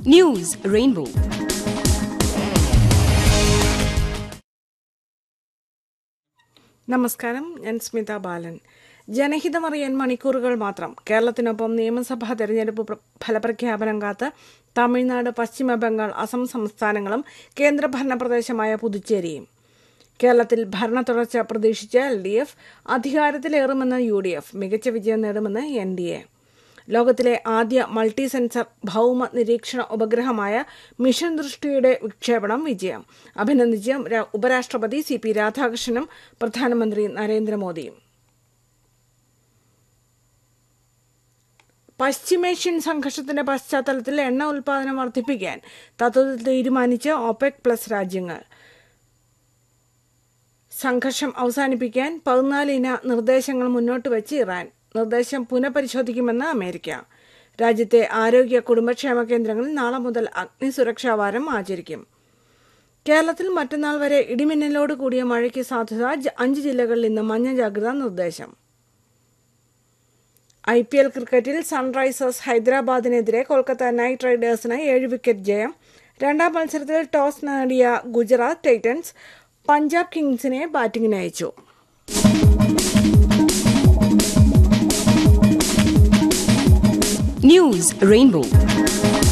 news rainbow നമസ്കാരം ഞാൻ സ്മിത ബാലൻ ജനഹിതമറിയാൻ മണിക്കൂറുകൾ മാത്രം കേരളത്തിനൊപ്പം നിയമസഭാ തെരഞ്ഞെടുപ്പ് പ്ര- ഫലപ്രഖ്യാപനം കാത്ത് തമിഴ്നാട് പശ്ചിമ ബംഗാൾ അസം സംസ്ഥാനങ്ങളും കേന്ദ്രഭരണ പ്രദേശമായ പുതുച്ചേരിയും കേരളത്തിൽ ഭരണ തുടർച്ച പ്രതീക്ഷിച്ച് എൽ ഡി എഫ് അധികാരത്തിലേറുമെന്ന് യു ഡി എഫ് മികച്ച വിജയം നേടുമെന്ന് എൻ ഡി എ ലോകത്തിലെ ആദ്യ മൾട്ടി സെൻസർ ഭൗമ നിരീക്ഷണ ഉപഗ്രഹമായ മിഷൻ ദൃഷ്ടിയുടെ വിക്ഷേപണം വിജയം അഭിനന്ദിച്ച് ര- ഉപരാഷ്ട്രപതി സി പി രാധാകൃഷ്ണനും പ്രധാനമന്ത്രി നരേന്ദ്രമോദിയും പശ്ചിമേഷ്യൻ സംഘർഷത്തിന്റെ പശ്ചാത്തലത്തിൽ എണ്ണ ഉൽപാദനം വർദ്ധിപ്പിക്കാൻ തത്വത്തിൽ തീരുമാനിച്ച് ഒപെക് പ്ലസ് രാജ്യങ്ങൾ സംഘർഷം അവസാനിപ്പിക്കാൻ പതിനാല് ഇന നിർദ്ദേശങ്ങൾ മുന്നോട്ട് വെച്ച് ഇറാൻ നിർദ്ദേശം പുനഃപരിശോധിക്കുമെന്ന് അമേരിക്ക രാജ്യത്തെ ആരോഗ്യ കുടുംബക്ഷേമ കേന്ദ്രങ്ങളിൽ നാളെ മുതൽ അഗ്നി സുരക്ഷാ വാരം ആചരിക്കും കേരളത്തിൽ മറ്റന്നാൾ വരെ ഇടിമിന്നലോട് കൂടിയ മഴയ്ക്ക് സാധ്യത ജ- അഞ്ച് ജില്ലകളിൽ ഇന്ന് മഞ്ഞ ജാഗ്രതാ നിർദ്ദേശം ഐ പി എൽ ക്രിക്കറ്റിൽ സൺറൈസേഴ്സ് ഹൈദരാബാദിനെതിരെ കൊൽക്കത്ത നൈറ്റ് റൈഡേഴ്സിന് ഏഴ് വിക്കറ്റ് ജയം രണ്ടാം മത്സരത്തിൽ ടോസ് നേടിയ ഗുജറാത്ത് ടൈറ്റൻസ് പഞ്ചാബ് കിങ്സിനെ ബാറ്റിംഗിന് അയച്ചു ന്യൂസ് റെയിൻബോ